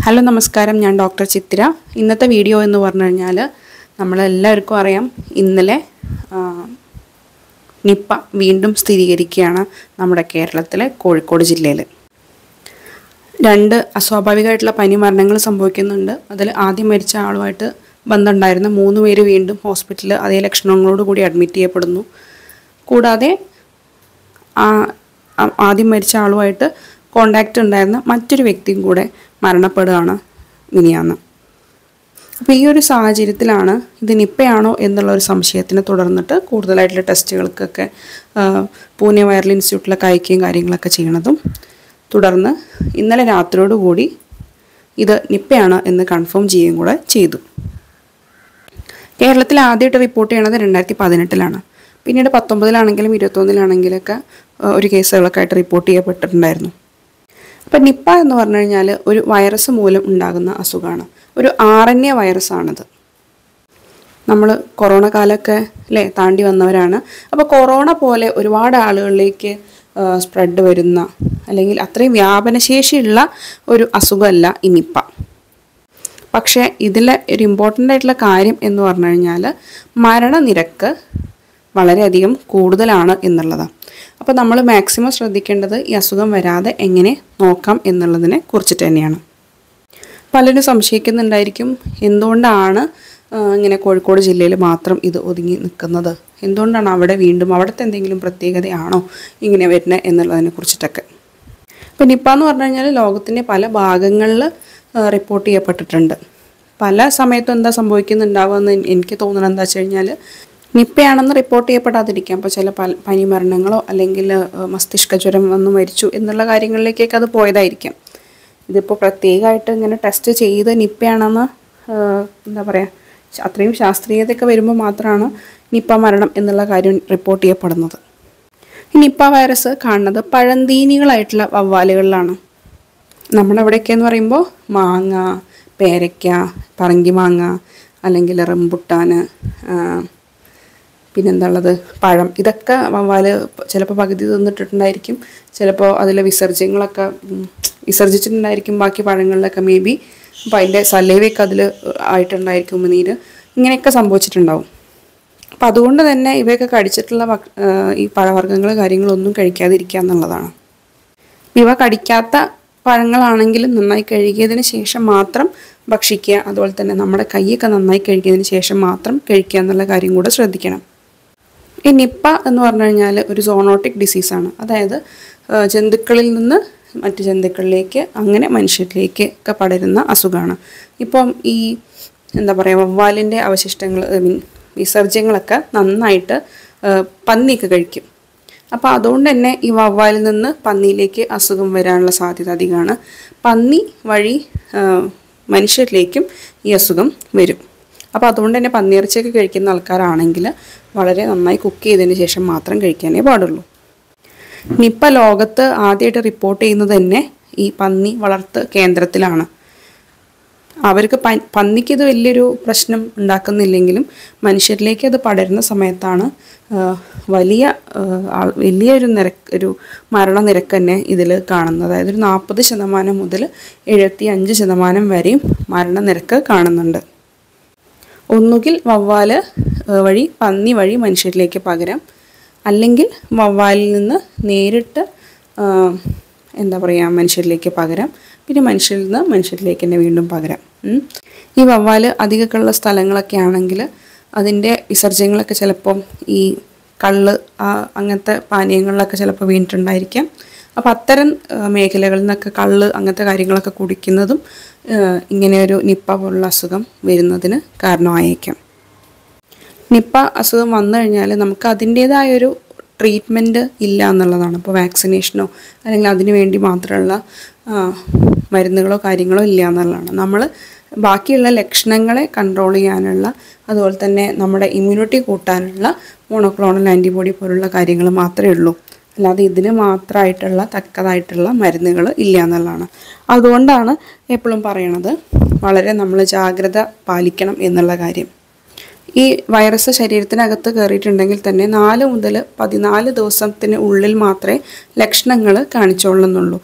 Hello നമസ്കാരം ഞാൻ doctor ചിത്തിര ഇന്നത്തെ വീഡിയോ എന്ന് പറഞ്ഞു കഴിഞ്ഞാൽ നമ്മളെല്ലാവർക്കും അറിയാം ഇന്നലെ ആ, നിപ്പ വീണ്ടും സ്ഥിരീകരിക്കുകയാണ് നമ്മുടെ കേരളത്തിലെ കോഴിക്കോട് ജില്ലയിൽ രണ്ട് അസ്വാഭാവികമായിട്ടുള്ള പനി മരണങ്ങൾ സംഭവിക്കുന്നുണ്ട് അതിൽ ആദ്യം മരിച്ച ആളുമായിട്ട് ബന്ധമുണ്ടായിരുന്ന മൂന്ന് പേര് വീണ്ടും ഹോസ്പിറ്റലിൽ അതേ ലക്ഷണങ്ങളോട് കൂടി അഡ്മിറ്റ് ചെയ്യപ്പെടുന്നു കൂടാതെ ആ- ആ- ആദ്യം മരിച്ച ആളുമായിട്ട് കോണ്ടാക്റ്റ് ഉണ്ടായിരുന്ന മറ്റൊരു വ്യക്തിയും കൂടെ മരണപ്പെടുകയാണ് മിനിയാന്ന് അപ്പോൾ ഈ ഒരു സാഹചര്യത്തിലാണ് ഇത് നിപ്പയാണോ എന്നുള്ള ഒരു സംശയത്തിനെ തുടർന്നിട്ട് കൂടുതലായിട്ടുള്ള ടെസ്റ്റുകൾക്കൊക്കെ ആ, പൂനെ വൈറൽ ഇൻസ്റ്റിറ്റ്യൂട്ടിലൊക്കെ അയക്കുകയും കാര്യങ്ങളൊക്കെ ചെയ്യണതും തുടർന്ന് ഇന്നലെ രാത്രിയോടുകൂടി ഇത് നിപ്പയാണ് എന്ന് കൺഫേം ചെയ്യുകയും കൂടെ ചെയ്തു കേരളത്തിൽ ആദ്യമായിട്ട് റിപ്പോർട്ട് ചെയ്യണത് രണ്ടായിരത്തി പതിനെട്ടിലാണ് പിന്നീട് പത്തൊമ്പതിലാണെങ്കിലും ഇരുപത്തൊന്നിലാണെങ്കിലൊക്കെ ആ, ഒരു കേസുകളൊക്കെ ആയിട്ട് റിപ്പോർട്ട് ചെയ്യപ്പെട്ടിട്ടുണ്ടായിരുന്നു അപ്പം നിപ്പ എന്ന് പറഞ്ഞു കഴിഞ്ഞാൽ ഒരു വൈറസ് മൂലം ഉണ്ടാകുന്ന അസുഖമാണ് ഒരു ആർ എൻ എ വൈറസാണിത് നമ്മൾ കൊറോണ കാലമൊക്കെ അല്ലേ താണ്ടി വന്നവരാണ് അപ്പോൾ കൊറോണ പോലെ ഒരുപാട് ആളുകളിലേക്ക് സ്പ്രെഡ് വരുന്ന അല്ലെങ്കിൽ അത്രയും വ്യാപനശേഷിയുള്ള ഒരു അസുഖമല്ല ഈ നിപ്പ പക്ഷേ ഇതിലെ ഒരു ഇമ്പോർട്ടൻ്റ് ആയിട്ടുള്ള കാര്യം എന്ന് പറഞ്ഞു കഴിഞ്ഞാൽ മരണനിരക്ക് വളരെയധികം കൂടുതലാണ് എന്നുള്ളതാണ് അപ്പോൾ നമ്മൾ മാക്സിമം ശ്രദ്ധിക്കേണ്ടത് ഈ അസുഖം വരാതെ എങ്ങനെ നോക്കാം എന്നുള്ളതിനെ കുറിച്ചിട്ട് തന്നെയാണ് പലരും സംശയിക്കുന്നുണ്ടായിരിക്കും എന്തുകൊണ്ടാണ് ആ, ഇങ്ങനെ കോഴിക്കോട് ജില്ലയിൽ മാത്രം ഇത് ഒതുങ്ങി നിൽക്കുന്നത് എന്തുകൊണ്ടാണ് അവിടെ വീണ്ടും അവിടുത്തെ എന്തെങ്കിലും പ്രത്യേകതയാണോ ഇങ്ങനെ വരുന്നത് എന്നുള്ളതിനെ കുറിച്ചിട്ടൊക്കെ ഇപ്പം നിപ്പ എന്ന് പറഞ്ഞു കഴിഞ്ഞാൽ ലോകത്തിൻ്റെ പല ഭാഗങ്ങളിൽ റിപ്പോർട്ട് ചെയ്യപ്പെട്ടിട്ടുണ്ട് പല സമയത്തും എന്താ സംഭവിക്കുന്നുണ്ടാവുമെന്ന് എനിക്ക് തോന്നുന്നത് എന്താ വെച്ച് കഴിഞ്ഞാൽ നിപ്പയാണെന്ന് റിപ്പോർട്ട് ചെയ്യപ്പെടാതിരിക്കാം അപ്പോൾ ചില പല പനി മരണങ്ങളോ അല്ലെങ്കിൽ ആ, മസ്തിഷ്ക ജ്വരം വന്ന് മരിച്ചു എന്നുള്ള കാര്യങ്ങളിലേക്കൊക്കെ അത് പോയതായിരിക്കാം ഇതിപ്പോൾ പ്രത്യേകമായിട്ട് ഇങ്ങനെ ടെസ്റ്റ് ചെയ്ത് നിപ്പയാണെന്ന് ആ, എന്താ പറയുക ശ- അത്രയും ശാസ്ത്രീയതയൊക്കെ വരുമ്പോൾ മാത്രമാണ് നിപ്പ മരണം എന്നുള്ള കാര്യം റിപ്പോർട്ട് ചെയ്യപ്പെടുന്നത് ഈ നിപ്പ വൈറസ് കാണുന്നത് പഴന്തീനികളായിട്ടുള്ള വവ്വാലുകളിലാണ് നമ്മുടെ അവിടെയൊക്കെ എന്ന് പറയുമ്പോൾ മാങ്ങ പേരയ്ക്ക പറങ്കി മാങ്ങ അല്ലെങ്കിൽ റംബുട്ടാൻ പിന്നെന്താ ഉള്ളത് പഴം ഇതൊക്കെ വവ്വാല് ചിലപ്പോൾ പകുതി തിന്നിട്ടിട്ടുണ്ടായിരിക്കും ചിലപ്പോൾ അതിലെ വിസർജ്യങ്ങളൊക്കെ ഉം, വിസർജിച്ചിട്ടുണ്ടായിരിക്കും ബാക്കി പഴങ്ങളിലൊക്കെ മേ ബി അപ്പോൾ അതിൻ്റെ സലേവയൊക്കെ അതിൽ ആയിട്ടുണ്ടായിരിക്കും ഉമിനീര് ഇങ്ങനെയൊക്കെ സംഭവിച്ചിട്ടുണ്ടാവും അപ്പം അതുകൊണ്ട് തന്നെ ഇവയൊക്കെ കടിച്ചിട്ടുള്ള ഭക്ഷ- ആ, ഈ പഴവർഗ്ഗങ്ങൾ കാര്യങ്ങളൊന്നും കഴിക്കാതിരിക്കുക എന്നുള്ളതാണ് ഇവ കടിക്കാത്ത പഴങ്ങളാണെങ്കിലും നന്നായി കഴുകിയതിന് ശേഷം മാത്രം ഭക്ഷിക്കുക അതുപോലെ തന്നെ നമ്മുടെ കൈയൊക്കെ നന്നായി കഴുകിയതിന് ശേഷം മാത്രം കഴിക്കുക എന്നുള്ള കാര്യം കൂടെ ശ്രദ്ധിക്കണം ഈ നിപ്പ എന്ന് പറഞ്ഞു കഴിഞ്ഞാൽ ഒരു സോണോട്ടിക് ഡിസീസാണ് അതായത് ആ, ജന്തുക്കളിൽ നിന്ന് മറ്റു ജന്തുക്കളിലേക്ക് അങ്ങനെ മനുഷ്യരിലേക്ക് ഒക്കെ പടരുന്ന അസുഖമാണ് ഇപ്പം ഈ എന്താ പറയുക വവ്വാലിൻ്റെ അവശിഷ്ടങ്ങൾ ഐ മീൻ വിസർജ്യങ്ങളൊക്കെ നന്നായിട്ട് ആ, പന്നിയൊക്കെ കഴിക്കും അപ്പോൾ അതുകൊണ്ട് തന്നെ ഈ വവ്വാലിൽ നിന്ന് പന്നിയിലേക്ക് അസുഖം വരാനുള്ള സാധ്യത അധികമാണ് പന്നി വഴി ആ, മനുഷ്യരിലേക്കും ഈ അസുഖം വരും അപ്പോൾ അതുകൊണ്ട് തന്നെ പന്നിയിറച്ചിയൊക്കെ കഴിക്കുന്ന ആൾക്കാരാണെങ്കിൽ വളരെ നന്നായി കുക്ക് ചെയ്തതിന് ശേഷം മാത്രം കഴിക്കാനേ പാടുള്ളൂ നിപ്പ ലോകത്ത് ആദ്യമായിട്ട് റിപ്പോർട്ട് ചെയ്യുന്നത് തന്നെ ഈ പന്നി വളർത്ത് കേന്ദ്രത്തിലാണ് അവർക്ക് പ പന്നിക്ക് ഇത് വലിയൊരു പ്രശ്നം ഉണ്ടാക്കുന്നില്ലെങ്കിലും മനുഷ്യരിലേക്ക് അത് പടരുന്ന സമയത്താണ് ആ, വലിയ ആ, ആൾ- വലിയൊരു നിരക്ക് ഒരു മരണനിരക്ക് തന്നെ ഇതിൽ കാണുന്നത് അതായത് ഒരു നാൽപ്പത് ശതമാനം മുതൽ എഴുപത്തി അഞ്ച് ശതമാനം വരെയും മരണനിരക്ക് കാണുന്നുണ്ട് ഒന്നുകിൽ വവ്വാല് ആ, വഴി പന്നി വഴി മനുഷ്യരിലേക്ക് പകരാം അല്ലെങ്കിൽ വവ്വാലിൽ നിന്ന് നേരിട്ട് ആ, എന്താ പറയുക മനുഷ്യരിലേക്ക് പകരാം പിന്നെ മനുഷ്യരിൽ നിന്ന് മനുഷ്യരിലേക്ക് തന്നെ വീണ്ടും പകരാം ഉം. ഈ വവ്വാല് അധികമൊക്കെ ഉള്ള സ്ഥലങ്ങളൊക്കെ ആണെങ്കിൽ അതിൻ്റെ വിസർജ്യങ്ങളൊക്കെ ചിലപ്പം ഈ കള്ള് ആ, അങ്ങനത്തെ പാനീയങ്ങളിലൊക്കെ ചിലപ്പോൾ വീണിട്ടുണ്ടായിരിക്കാം അപ്പോൾ അത്തരം ആ, മേഖലകളിൽ നിന്നൊക്കെ കള്ള് അങ്ങനത്തെ കാര്യങ്ങളൊക്കെ കുടിക്കുന്നതും ആ, ഇങ്ങനെയൊരു നിപ്പ പോലുള്ള അസുഖം വരുന്നതിന് കാരണമായേക്കാം നിപ്പ അസുഖം വന്നു കഴിഞ്ഞാൽ നമുക്ക് അതിൻ്റേതായൊരു ട്രീറ്റ്മെൻറ്റ് ഇല്ല എന്നുള്ളതാണ് ഇപ്പോൾ വാക്സിനേഷനോ അല്ലെങ്കിൽ അതിനു വേണ്ടി മാത്രമുള്ള ആ, മരുന്നുകളോ കാര്യങ്ങളോ ഇല്ല എന്നുള്ളതാണ് നമ്മൾ ബാക്കിയുള്ള ലക്ഷണങ്ങളെ കൺട്രോൾ ചെയ്യാനുള്ള അതുപോലെ തന്നെ നമ്മുടെ ഇമ്മ്യൂണിറ്റി കൂട്ടാനുള്ള മോണോക്ലോണൽ ആൻറ്റിബോഡി പോലുള്ള കാര്യങ്ങൾ മാത്രമേ ഉള്ളൂ അല്ലാതെ ഇതിന് മാത്രമായിട്ടുള്ള തക്കതായിട്ടുള്ള മരുന്നുകൾ ഇല്ല എന്നുള്ളതാണ് അതുകൊണ്ടാണ് എപ്പോഴും പറയണത് വളരെ നമ്മൾ ജാഗ്രത പാലിക്കണം എന്നുള്ള കാര്യം ഈ വൈറസ് ശരീരത്തിനകത്ത് കയറിയിട്ടുണ്ടെങ്കിൽ തന്നെ നാല് മുതൽ പതിനാല് ദിവസത്തിന് ഉള്ളിൽ മാത്രമേ ലക്ഷണങ്ങൾ കാണിച്ചോളുന്നുള്ളൂ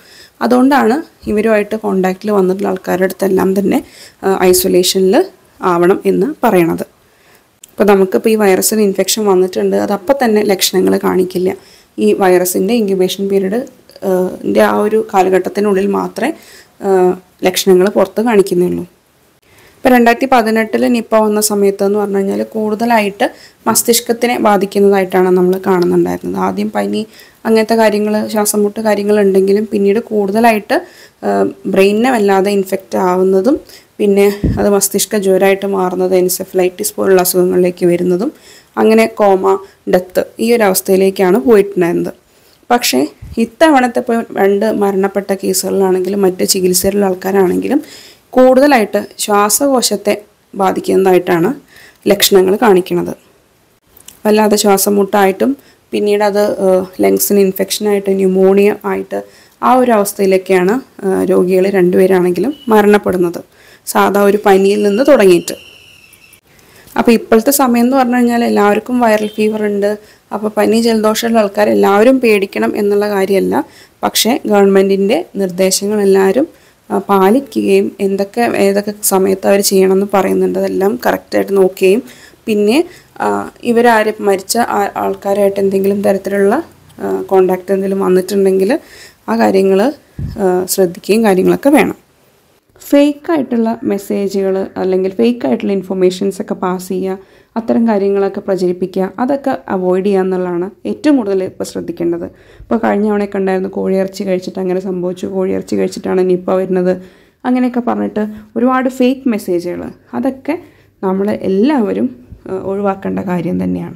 അതുകൊണ്ടാണ് ഇവരുമായിട്ട് കോണ്ടാക്റ്റിൽ വന്നിട്ടുള്ള ആൾക്കാരുടെ അടുത്തെല്ലാം തന്നെ ഐസൊലേഷനിൽ ആവണം എന്ന് പറയണത് ഇപ്പോൾ നമുക്കിപ്പോൾ ഈ വൈറസിന് ഇൻഫെക്ഷൻ വന്നിട്ടുണ്ട് അത് അപ്പം തന്നെ ലക്ഷണങ്ങൾ കാണിക്കില്ല ഈ വൈറസിൻ്റെ ഇൻക്യുബേഷൻ പീരീഡ് ൻ്റെ ആ ഒരു കാലഘട്ടത്തിനുള്ളിൽ മാത്രമേ ലക്ഷണങ്ങൾ പുറത്ത് കാണിക്കുന്നുള്ളൂ ഇപ്പോൾ രണ്ടായിരത്തി പതിനെട്ടിൽ നിപ്പ വന്ന സമയത്ത് എന്ന് പറഞ്ഞു കഴിഞ്ഞാൽ കൂടുതലായിട്ട് മസ്തിഷ്കത്തിനെ ബാധിക്കുന്നതായിട്ടാണ് നമ്മൾ കാണുന്നുണ്ടായിരുന്നത് ആദ്യം പനി അങ്ങനത്തെ കാര്യങ്ങൾ ശ്വാസം മുട്ട് കാര്യങ്ങളുണ്ടെങ്കിലും പിന്നീട് കൂടുതലായിട്ട് ബ്രെയിനിനെ വല്ലാതെ ഇൻഫെക്റ്റ് ആവുന്നതും പിന്നെ അത് മസ്തിഷ്ക ജ്വരമായിട്ട് മാറുന്നത് എൻസെഫലൈറ്റിസ് പോലുള്ള അസുഖങ്ങളിലേക്ക് വരുന്നതും അങ്ങനെ കോമ ഡെത്ത് ഈ ഒരു അവസ്ഥയിലേക്കാണ് പോയിട്ടുണ്ടായിരുന്നത് പക്ഷേ ഇത്തവണത്തെ ഇപ്പോൾ രണ്ട് മരണപ്പെട്ട കേസുകളിലാണെങ്കിലും മറ്റ് ചികിത്സയിലുള്ള ആൾക്കാരാണെങ്കിലും കൂടുതലായിട്ട് ശ്വാസകോശത്തെ ബാധിക്കുന്നതായിട്ടാണ് ലക്ഷണങ്ങൾ കാണിക്കുന്നത് വല്ലാതെ ശ്വാസം മുട്ടായിട്ടും പിന്നീട് അത് ലങ്സിന് ഇൻഫെക്ഷനായിട്ട് ന്യൂമോണിയ ആയിട്ട് ആ ഒരു അവസ്ഥയിലേക്കാണ് രോഗികൾ രണ്ടുപേരാണെങ്കിലും മരണപ്പെടുന്നത് സാധാ ഒരു പനിയിൽ നിന്ന് തുടങ്ങിയിട്ട് അപ്പോൾ ഇപ്പോഴത്തെ സമയം എന്ന് പറഞ്ഞു കഴിഞ്ഞാൽ എല്ലാവർക്കും വൈറൽ ഫീവർ ഉണ്ട് അപ്പോൾ പനി ജലദോഷമുള്ള ആൾക്കാർ എല്ലാവരും പേടിക്കണം എന്നുള്ള കാര്യമല്ല പക്ഷേ ഗവൺമെൻറ്റിൻ്റെ നിർദ്ദേശങ്ങൾ എല്ലാവരും ആ, പാലിക്കുകയും എന്തൊക്കെ ഏതൊക്കെ സമയത്ത് അവർ ചെയ്യണമെന്ന് പറയുന്നുണ്ട് അതെല്ലാം കറക്റ്റായിട്ട് നോക്കുകയും പിന്നെ ആ, ഇവരാരും മരിച്ച ആ- ആൾക്കാരായിട്ട് എന്തെങ്കിലും തരത്തിലുള്ള കോണ്ടാക്റ്റ് എന്തെങ്കിലും വന്നിട്ടുണ്ടെങ്കിൽ ആ കാര്യങ്ങൾ ശ്രദ്ധിക്കുകയും കാര്യങ്ങളൊക്കെ വേണം ഫേക്ക് ആയിട്ടുള്ള മെസ്സേജുകൾ അല്ലെങ്കിൽ ഫേക്ക് ആയിട്ടുള്ള ഇൻഫർമേഷൻസ് ഒക്കെ പാസ് ചെയ്യുക അത്തരം കാര്യങ്ങളൊക്കെ പ്രചരിപ്പിക്കുക അതൊക്കെ അവോയ്ഡ് ചെയ്യുക എന്നുള്ളതാണ് ഏറ്റവും കൂടുതൽ ഇപ്പോൾ ശ്രദ്ധിക്കേണ്ടത് ഇപ്പോൾ കഴിഞ്ഞ തവണയൊക്കെ ഉണ്ടായിരുന്നു കോഴിയിറച്ചി കഴിച്ചിട്ട് അങ്ങനെ സംഭവിച്ചു കോഴിയിറച്ചി കഴിച്ചിട്ടാണ് നിപ്പ വരുന്നത് അങ്ങനെയൊക്കെ പറഞ്ഞിട്ട് ഒരുപാട് ഫേക്ക് മെസ്സേജുകൾ അതൊക്കെ നമ്മൾ എല്ലാവരും ആ, ഒഴിവാക്കേണ്ട കാര്യം തന്നെയാണ്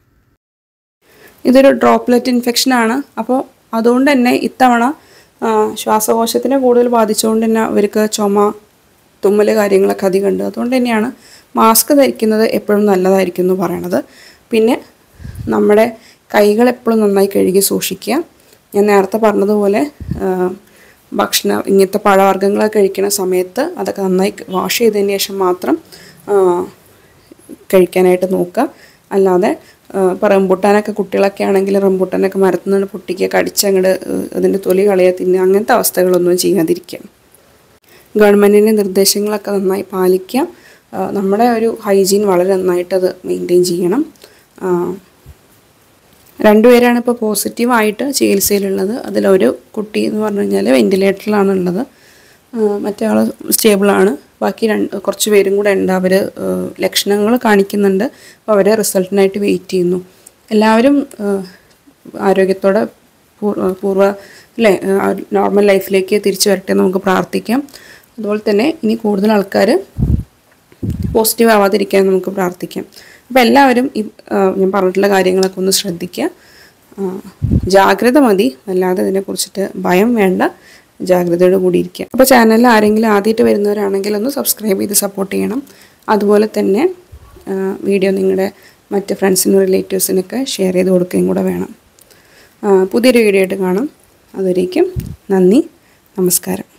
ഇതൊരു ഡ്രോപ്ലെറ്റ് ഇൻഫെക്ഷനാണ് അപ്പോൾ അതുകൊണ്ട് തന്നെ ഇത്തവണ ആ, ശ്വാസകോശത്തിനെ കൂടുതൽ ബാധിച്ചുകൊണ്ട് തന്നെ അവർക്ക് ചുമ തുമ്മൽ കാര്യങ്ങളൊക്കെ അധികം ഉണ്ട് അതുകൊണ്ട് തന്നെയാണ് മാസ്ക് ധരിക്കുന്നത് എപ്പോഴും നല്ലതായിരിക്കും എന്ന് പറയണത് പിന്നെ നമ്മുടെ കൈകൾ എപ്പോഴും നന്നായി കഴുകി സൂക്ഷിക്കുക ഞാൻ നേരത്തെ പറഞ്ഞതുപോലെ ആ, ഭക്ഷണം ഇങ്ങനത്തെ പഴവർഗ്ഗങ്ങളൊക്കെ കഴിക്കുന്ന സമയത്ത് അതൊക്കെ നന്നായി വാഷ് ചെയ്തതിന് ശേഷം മാത്രം ആ, കഴിക്കാനായിട്ട് നോക്കുക അല്ലാതെ ഇപ്പോൾ റംബുട്ടാനൊക്കെ കുട്ടികളൊക്കെ ആണെങ്കിൽ റംബുട്ടാനൊക്കെ മരത്തിൽ നിന്ന് പൊട്ടിക്കുക കടിച്ചങ്ങോട്ട് അതിൻ്റെ തൊലി കളയുക തിന്നുക അങ്ങനത്തെ അവസ്ഥകളൊന്നും ചെയ്യാതിരിക്കുക ഗവൺമെൻറ്റിൻ്റെ നിർദ്ദേശങ്ങളൊക്കെ നന്നായി പാലിക്കുക ആ, നമ്മുടെ ഒരു ഹൈജീൻ വളരെ നന്നായിട്ട് അത് മെയിൻറ്റെയിൻ ചെയ്യണം ആ, രണ്ടുപേരാണ് ഇപ്പോൾ പോസിറ്റീവായിട്ട് ചികിത്സയിലുള്ളത് അതിലൊരു കുട്ടി എന്ന് പറഞ്ഞു കഴിഞ്ഞാൽ വെൻറ്റിലേറ്ററിലാണ് ഉള്ളത് ആ, മറ്റേ ആൾ സ്റ്റേബിളാണ് ബാക്കി രണ്ട് കുറച്ച് പേരും കൂടെ ഉണ്ട് അവർ ലക്ഷണങ്ങൾ കാണിക്കുന്നുണ്ട് അപ്പോൾ അവരെ റിസൾട്ടിനായിട്ട് വെയിറ്റ് ചെയ്യുന്നു എല്ലാവരും ആ, ആരോഗ്യത്തോടെ പൂർ- പൂർവ്വ അല്ലേ നോർമൽ ലൈഫിലേക്ക് തിരിച്ചു വരട്ടെ എന്ന് നമുക്ക് പ്രാർത്ഥിക്കാം അതുപോലെ തന്നെ ഇനി കൂടുതൽ ആൾക്കാർ പോസിറ്റീവ് ആവാതിരിക്കാൻ നമുക്ക് പ്രാർത്ഥിക്കാം അപ്പോൾ എല്ലാവരും ഈ ആ, ഞാൻ പറഞ്ഞിട്ടുള്ള കാര്യങ്ങളൊക്കെ ഒന്ന് ശ്രദ്ധിക്കുക ആ, ജാഗ്രത മതി അല്ലാതെ ഇതിനെക്കുറിച്ചിട്ട് ഭയം വേണ്ട ജാഗ്രതയോട് കൂടി ഇരിക്കുക അപ്പോൾ ചാനലിൽ ആരെങ്കിലും ആദ്യമായിട്ട് വരുന്നവരാണെങ്കിൽ ഒന്ന് സബ്സ്ക്രൈബ് ചെയ്ത് സപ്പോർട്ട് ചെയ്യണം അതുപോലെ തന്നെ ആ, വീഡിയോ നിങ്ങളുടെ മറ്റ് ഫ്രണ്ട്സിനും റിലേറ്റീവ്സിനൊക്കെ ഷെയർ ചെയ്ത് കൊടുക്കുകയും കൂടെ വേണം ആ, പുതിയൊരു വീഡിയോ ആയിട്ട് കാണാം അതുവരേക്കും നന്ദി നമസ്കാരം